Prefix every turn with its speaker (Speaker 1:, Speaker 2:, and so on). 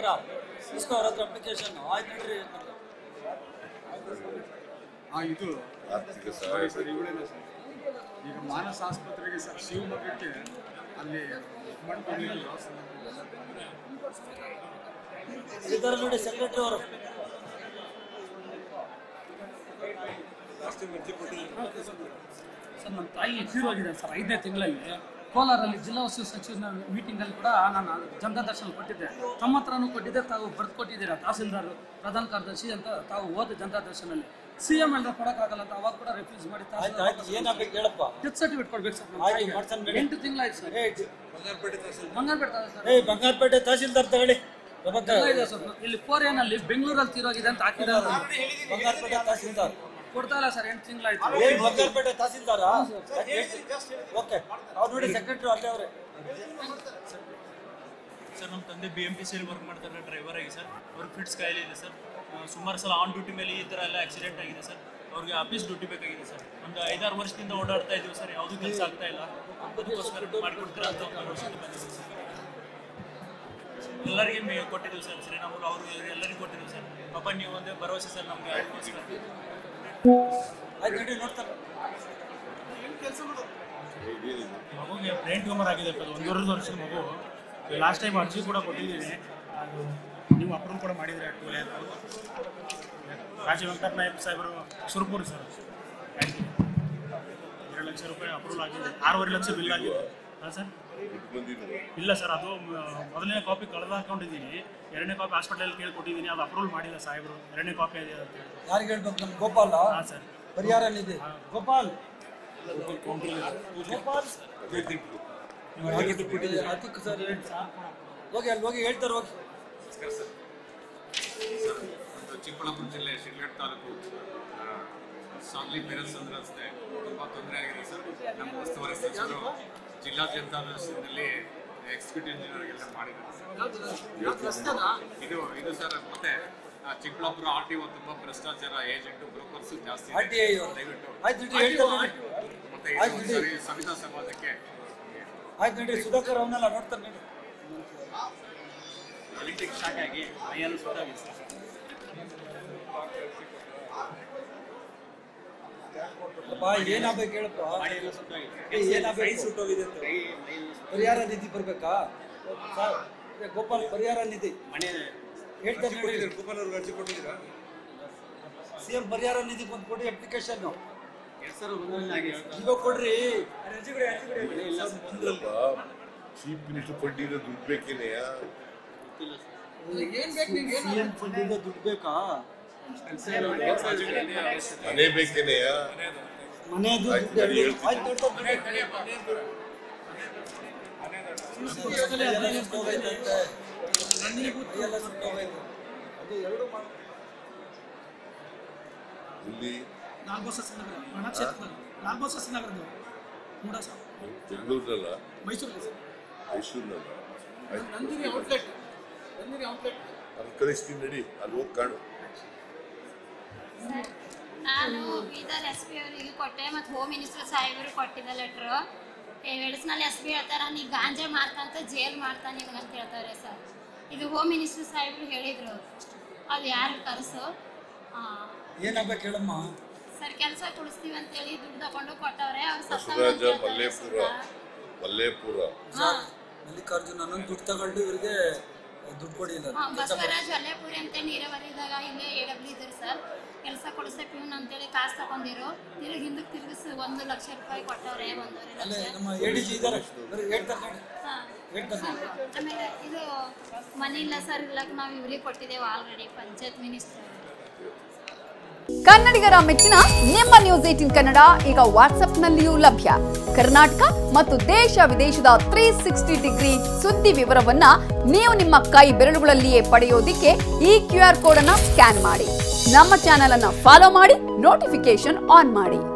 Speaker 1: ಹತ್ರ ಇಸ್ಕೋ ಅವ್ರ ಹತ್ರ ಅಪ್ಲಿಕೇಶನ್ ಆಯ್ತು ನೋಡ್ರಿ
Speaker 2: ಆ ಇದು
Speaker 3: ಆರ್ಥಿಕ
Speaker 2: ಸಾರಿ
Speaker 3: ಸಹಾಯ
Speaker 2: ಸರ್ ಇವುಗಳೇನ ಸರ್ ಈಗ ಮಾನಸ ಆಸ್ಪತ್ರೆಗೆ ಸರ್ ಶಿವಮೊಗ್ಗಕ್ಕೆ ಅಲ್ಲಿ ಮಣ್ಣು ಕೊಡ್ಲಿಕ್ಕೆ ವ್ಯವಸ್ಥೆ ಮಾಡಿದ್ದಾರೆ.
Speaker 1: ಇದ್ದಾರೆ ನೋಡಿ ಸೆಕ್ರೆಟರಿ ಅವರು
Speaker 4: ಸರ್ ನಮ್ಮ ತಾಯಿ ತೀರೋಗಿದೆ ಸರ್ ಐದನೇ ತಿಂಗಳಲ್ಲಿ ಕೋಲಾರಲ್ಲಿ ಜಿಲ್ಲಾ ಉಸ್ತುವಾರಿ ಸಚಿವರ ಮೀಟಿಂಗಲ್ಲಿ ಕೂಡ ನಾನು ಜನತಾ ದರ್ಶನ ಕೊಟ್ಟಿದ್ದೆ ತಮ್ಮ ಹತ್ರನೂ ಕೊಟ್ಟಿದ್ದೆ ತಾವು ಬರ್ದು ಕೊಟ್ಟಿದ್ದೀರಾ ತಹಸೀಲ್ದಾರ್ ಪ್ರಧಾನ ಕಾರ್ಯದರ್ಶಿ ಅಂತ ತಾವು ಹೋದ ಜನತಾ ದರ್ಶನಲ್ಲಿ ಸಿ ಎಂ ಎಲ್ಲ ಕೊಡೋಕ್ಕಾಗಲ್ಲ ಅಂತ ಅವಾಗ ಕೂಡ ರಿಫ್ಯೂಸ್ ಮಾಡಿ
Speaker 1: ಆಯ್ತು ಆಯ್ತು ಏನಾಗ್ಬೇಕು ಹೇಳಪ್ಪ
Speaker 4: ಡೆತ್ ಸರ್ಟಿಫಿಕೇಟ್ ಕೊಡ್ಬೇಕು ಸರ್ ನಮ್ಮ
Speaker 1: ಆಯ್ತು,
Speaker 4: ತಾಯಿಗೆ.
Speaker 1: ಮಾಡ್ಸೋಣ ಬಿಡಿ.
Speaker 4: ಎಂಟು ತಿಂಗಳಾಯ್ತು ಸರ್
Speaker 1: ಏ
Speaker 4: ಬಂಗಾರಪೇಟೆ ಸರ್
Speaker 1: ಏ ಬಂಗಾರಪೇಟೆ ತಹಸೀಲ್ದಾರ್ ತಗೊಳ್ಳಿ ಪ್ರಭಾಕರ್
Speaker 4: ಎಲ್ಲ ಇದೆ ಸರ್ ಇಲ್ಲಿ ಫೋರ್ ಏನಲ್ಲಿ ಬೆಂಗಳೂರಲ್ಲಿ ತೀರೋಗಿದೆ ಅಂತ ಹಾಕಿದ್ದಾರೆ
Speaker 1: ಬಂಗಾರಪೇಟೆ ತಹಸೀಲ್ದಾರ್
Speaker 4: ಕೊಡ್ತಾ ಇಲ್ಲ ಸರ್ ಎಂಟು ತಿಂಗಳಾಯ್ತು
Speaker 1: ಏನ್ ಬಂಗಾರಪೇಟೆ ತಹಸೀಲ್ದಾರಾ ಓಕೆ ಅವ್ರು ನೋಡಿ ಸೆಕ್ರೆಟರಿ ಅಲ್ಲೇ ಅವ್ರೆ
Speaker 5: ಸರ್ ನಮ್ಮ ತಂದೆ ಬಿ ಎಂ ಪಿ ಸಿಯಲ್ಲಿ ವರ್ಕ್ ಮಾಡ್ತಾರೆ ಡ್ರೈವರ್ ಆಗಿ ಸರ್ ಅವ್ರಿಗೆ ಫಿಟ್ಸ್ ಕಾಯಿಲೆ ಇದೆ ಸರ್ ಆ, ಸುಮಾರು ಸಲ ಆನ್ ಡ್ಯೂಟಿ ಮೇಲೆ ಈ ಥರ ಎಲ್ಲ ಆಕ್ಸಿಡೆಂಟ್ ಆಗಿದೆ ಸರ್ ಅವ್ರಿಗೆ ಆಫೀಸ್ ಡ್ಯೂಟಿ ಬೇಕಾಗಿದೆ ಸರ್ ಒಂದು ಐದಾರು ವರ್ಷದಿಂದ ಓಡಾಡ್ತಾ ಇದ್ದೀವಿ ಸರ್ ಯಾವುದೂ ಕೆಲಸ ಆಗ್ತಾ ಇಲ್ಲ ಅದಕ್ಕೋಸ್ಕರ ಮಾಡಿಕೊಡ್ತೀರಾ ಅಂತ ಒಂದು ವರ್ಷದಿಂದ ಬಂದಿದ್ದೀವಿ ಸರ್ ಎಲ್ಲರಿಗೆ ಮೇ ಕೊಟ್ಟಿದ್ದೀವಿ ಸರ್ ಶ್ರೀರಾಮುಲು ಅವರು ಎಲ್ಲರಿಗೂ ಕೊಟ್ಟಿದ್ದೀವಿ ಸರ್ ಪಾಪ ನೀವು ಒಂದೇ ಭರವಸೆ ಸರ್ ನಮಗೆ ಅದಕ್ಕೋಸ್ಕರ
Speaker 1: ಆಯ್ತು ನೋಡಿ ನೋಡ್ತಾರೆ
Speaker 5: ಮಗುಗೆ ಬ್ರೈನ್ ಟ್ಯೂಮರ್ ಆಗಿದೆ ಅದು ಒಂದೂವರೆ ವರ್ಷದ ಮಗು ಲಾಸ್ಟ್ ಟೈಮ್ ಅರ್ಜಿ ಕೂಡ ಕೊಟ್ಟಿದ್ದೀನಿ ಅದು ನೀವು ಅಪ್ರೂವ್ ಕೂಡ ಮಾಡಿದ್ರೆ ಟೂಲೆ ಅಂತ ರಾಜೀವ್ ವೆಂಕಟ ನಾಯಕ್ ಸಾಹೇಬರು ಸುರಪುರ್ ಸರ್ ಎರಡು ಲಕ್ಷ ರೂಪಾಯಿ ಅಪ್ರೂವಲ್ ಆಗಿದೆ ಆರೂವರೆ ಲಕ್ಷ ಬಿಲ್ ಆಗಿದೆ ಹಾಂ ಸರ್
Speaker 3: ಬಂದಿದ್ರು
Speaker 5: ಇಲ್ಲ ಸರ್ ಅದು ಮ- ಮೊದಲನೇ ಕಾಪಿ ಕಳೆದು ಹಾಕೊಂಡಿದ್ದೀನಿ ಎರಡನೇ ಕಾಪಿ ಹಾಸ್ಪಿಟಲಲ್ಲಿ ಕೇಳ್ಕೊಟ್ಟಿದ್ದೀನಿ ಅದು ಅಪ್ರೂವಲ್ ಮಾಡಿಲ್ಲ ಸಾಹೇಬರು ಎರಡನೇ ಕಾಪಿ ಇದೆ ಅಂತ ಹೇಳಿ
Speaker 1: ಯಾರಿಗೆ ಹೇಳ್ಬೇಕು ನಮ್ಮ ಗೋಪಾಲ್
Speaker 5: ಹಾಂ ಸರ್
Speaker 1: ಪರಿಹಾರ ನಿಧಿ ಗೋಪಾಲ್ ಗೋಪಾಲ್ ಅದಕ್ಕೆ ಸರ್ ಹೇಳಿ ಹೋಗಿ ಅಲ್ಲಿ ಹೋಗಿ ಹೇಳ್ತಾರೆ ಹೋಗಿ
Speaker 6: ನಮಸ್ಕಾರ ಸರ್ ಒಂದು ಚಿಕ್ಕಬಳ್ಳಾಪುರ ಜಿಲ್ಲೆ ಶಿಡ್ಲಘಟ್ಟ ತಾಲೂಕು ಆ, ಸಾಗ್ಲಿ ಪೇರೆಂಟ್ಸ್ ಅಂದ್ರೆ ರಸ್ತೆ ತುಂಬ ತೊಂದರೆ ಆಗಿದೆ ಸರ್ ನಮ್ಮ ಉಸ್ತುವಾರಿ ಸಚಿವರು ಜಿಲ್ಲಾ ಜನತಾದರ್ಶನದಲ್ಲಿ ಎಕ್ಸಿಕ್ಯೂಟಿವ್ ಇಂಜಿನಿಯರ್ಗೆಲ್ಲ ಮಾಡಿದ್ದಾರೆ ಸರ್ ಇದು ಇದು ಸರ್ ಮತ್ತೆ ಆ, ಚಿಕ್ಕಬಳ್ಳಾಪುರ ಆರ್ ಟಿ ಒ ತುಂಬ ಭ್ರಷ್ಟಾಚಾರ ಏಜೆಂಟು ಬ್ರೋಕರ್ಸ್ ಜಾಸ್ತಿ ಇದೆ.
Speaker 1: RTI ಅವರು.
Speaker 6: ದಯವಿಟ್ಟು
Speaker 1: ಆಯ್ತು ನೋಡಿ ಹೇಳ್ತಾರೆ ನೋಡಿ
Speaker 6: ಮತ್ತೆ ಇದು
Speaker 1: ಆಯ್ತು ಬಿಡಿ.
Speaker 6: ಸರಿ ಸಂವಿಧಾನ ಸಮಾಜಕ್ಕೆ
Speaker 1: ಆಯ್ತು ನೋಡಿ ಸುಧಾಕರ್ ಅವನ್ನೆಲ್ಲ ನೋಡ್ತಾರೆ ನೋಡಿ
Speaker 5: ಎಲೆಕ್ಟ್ರಿಕ್ ಶಾಕ್ ಆಗಿ ಮೈಯೆಲ್ಲ ಸುತ್ತಾಗಿದೆ ಸರ್
Speaker 1: ಅಪ್ಪ ಏನಾಗ್ಬೇಕು ಹೇಳಪ್ಪ
Speaker 5: ಮೈಯೆಲ್ಲ ಸುತ್ತಾಗಿದೆ
Speaker 1: ಏ, ಏನಾಗ್ಬೇಕು ಪರಿಹಾರ ನಿಧಿ ಬರ್ಬೇಕಾ ಸರ್, ಏ, ಗೋಪಾಲ್ ಪರಿಹಾರ ನಿಧಿ
Speaker 5: ಮನೆ
Speaker 1: ಹೇಳ್ತಾರೆ ನೋಡಿ ಗೋಪಾಲ್ ಅವ್ರಿಗೆ ಅರ್ಜಿ ಕೊಟ್ಟಿದ್ದೀರಾ ಸಿಎಂ ಪರಿಹಾರ ನಿಧಿ ಬಂದು ಕೊಡಿ ಅಪ್ಲಿಕೇಶನ್
Speaker 5: ಎರಡು ಸಾವಿರದ ಒಂದರಲ್ಲಿ ಆಗಿ
Speaker 1: ಇವಾಗ ಕೊಡ್ರಿ
Speaker 3: ಚೀಫ್ ಮಿನಿಸ್ಟರ್ ಫಂಡಿಂದ ದುಡ್ಡು ಬೇಕೇನೆಯ
Speaker 1: ಸಿಎಂ ಫಂಡಿಂದ ದುಡ್ಡು ಬೇಕಾ
Speaker 3: ಮನೆ ಬೇಕೇನೆಯ
Speaker 1: ಮನೆದು
Speaker 3: ಆಯ್ತು,
Speaker 1: ದುಡ್ಡು
Speaker 3: ಸರಿ, ಹೇಳ್ತೀನಿ.
Speaker 1: ಆಯ್ತು ನೋಡ್ತಾರೆ ಬಿಡಿ. ಎಲ್ಲ ಸುಟ್ಟೋಗೈತಂತೆ. ಎಲ್ಲ ಸುಟ್ಟೋಗೈತೆ. ಅದು ಎರಡು ಮಾಡ್-
Speaker 3: ಇಲ್ಲಿ
Speaker 4: ನಾಲ್ಬೋಸಸ್ ನಗರ ಮಣ ಕ್ಷೇತ್ರದಲ್ಲಿ ನಾಲ್ಬೋಸಸ್ ನಗರದ್ದು ಮೂಡ ಸರ್
Speaker 3: ಬೆಂಗಳೂರಿನಲ್ಲ
Speaker 4: ಮೈಸೂರಲ್ಲಿ ಸರ್
Speaker 3: ಮೈಸೂರಿನಲ್ಲ ಆಯ್ತು
Speaker 4: ನಂದಿನಿ ಔಟ್ಲೆಟ್ ನಂದಿನಿ ಔಟ್ಲೆಟ್
Speaker 3: ಅದು ಕಳಿಸ್ತೀನಿ ನಡಿ ಅಲ್ಲಿ ಹೋಗಿ ಕಾಣು
Speaker 7: ನಾನು ಬೀದರ್ ಎಸ್ ಪಿ ಅವರಿಗೆ ಕೊಟ್ಟೆ ಮತ್ತು ಹೋಮ್ ಮಿನಿಸ್ಟರ್ ಸಾಹೇಬರು ಕೊಟ್ಟಿದ್ದ ಲೆಟ್ರು ವೆಡ್ಸ್ನಲ್ಲಿ ಎಸ್ ಪಿ ಹೇಳ್ತಾರ ನೀ ಗಾಂಜಾ ಮಾರ್ತಂತ ಜೇಲ್ ಮಾಡ್ತಾ ನಿನಗೆ ಅಂತ ಹೇಳ್ತಾರೆ ಸರ್ ಇದು ಹೋಮ್ ಮಿನಿಸ್ಟರ್ ಸಾಹೇಬರು ಹೇಳಿದರು ಅದು ಯಾರು ಕರೆಸು
Speaker 1: ಏನಾಗ್ಬೇಕು ಹೇಳಮ್ಮ
Speaker 7: ಸರ್ ಕೆಲಸ ಕೊಡಿಸ್ತೀವಿ ಅಂತೇಳಿ ದುಡ್ಡು ತಗೊಂಡು ಕೊಟ್ಟವ್ರೆ ಅವ್ರು
Speaker 3: ಬಸವರಾಜ ಮಲ್ಲೇಪುರ ಮಲ್ಲೇಪುರ
Speaker 7: ಹಾಂ
Speaker 1: ಮಲ್ಲಿಕಾರ್ಜುನ್ ಅನ್ನೊಂದು ದುಡ್ಡು ತಗೊಂಡು ಇವ್ರಿಗೆ ದುಡ್ಡು ಕೊಡಿಲ್ಲ
Speaker 7: ಹಾಂ ಬಸವರಾಜ್ ಅಲ್ಲೇಪುರಿ ಅಂತ ನೀರಾವರಿದಾಗ ಇಲ್ಲೇ ಎ ಡಬ್ಲ್ಯೂ ಇದ್ರಿ ಸರ್ ಕೆಲಸ ಕೊಡಿಸೆ ಪ್ಯೂನ್ ಅಂತೇಳಿ ಕಾಸು ತಗೊಂಡಿರು ತಿರುಗಿ ಹಿಂದಕ್ಕೆ ತಿರುಗಿಸಿ ಒಂದು ಲಕ್ಷ ರೂಪಾಯಿ ಕೊಟ್ಟವ್ರೆ ಒಂದೂವರೆ
Speaker 1: ಅಲ್ಲೇ
Speaker 7: ಲಕ್ಷ
Speaker 1: ನಮ್ಮ ಎ ಡಿ ಜಿ ಇದ್ದಾರೆ ಬರೀ ಹೇಳ್ತಾರೆ ನೋಡಿ
Speaker 7: ಹಾ.
Speaker 1: ಹೇಳ್ತಾರೆ ನೋಡಿ
Speaker 7: ಆಮೇಲೆ ಇದು ಮನಿ ಇಲ್ಲ ಸರ್ ಇಲ್ಲಕ್ಕೆ ನಾವು ಇವ್ರಿಗೆ ಕೊಟ್ಟಿದ್ದೇವೆ ಆಲ್ರೆಡಿ ಪಂಚಾಯತ್ ಮಿನಿಸ್ಟರ್
Speaker 8: ಕನ್ನಡಿಗರ ಮೆಚ್ಚಿನ ನಿಮ್ಮ ನ್ಯೂಸ್ ಏಟಿನ್ ಕನ್ನಡ ಈಗ ವಾಟ್ಸ್ಆಪ್ನಲ್ಲಿಯೂ ಲಭ್ಯ ಕರ್ನಾಟಕ ಮತ್ತು ದೇಶ ವಿದೇಶದ ತ್ರೀ ಸಿಕ್ಸ್ಟಿ ಡಿಗ್ರಿ ಸುದ್ದಿ ವಿವರವನ್ನ ನೀವು ನಿಮ್ಮ ಕೈ ಬೆರಳುಗಳಲ್ಲಿಯೇ ಪಡೆಯೋದಿಕ್ಕೆ ಈ ಕ್ಯೂ ಆರ್ ಕೋಡ್ ಅನ್ನ ಸ್ಕ್ಯಾನ್ ಮಾಡಿ ನಮ್ಮ ಚಾನೆಲ್ ಅನ್ನ ಫಾಲೋ ಮಾಡಿ ನೋಟಿಫಿಕೇಶನ್ ಆನ್ ಮಾಡಿ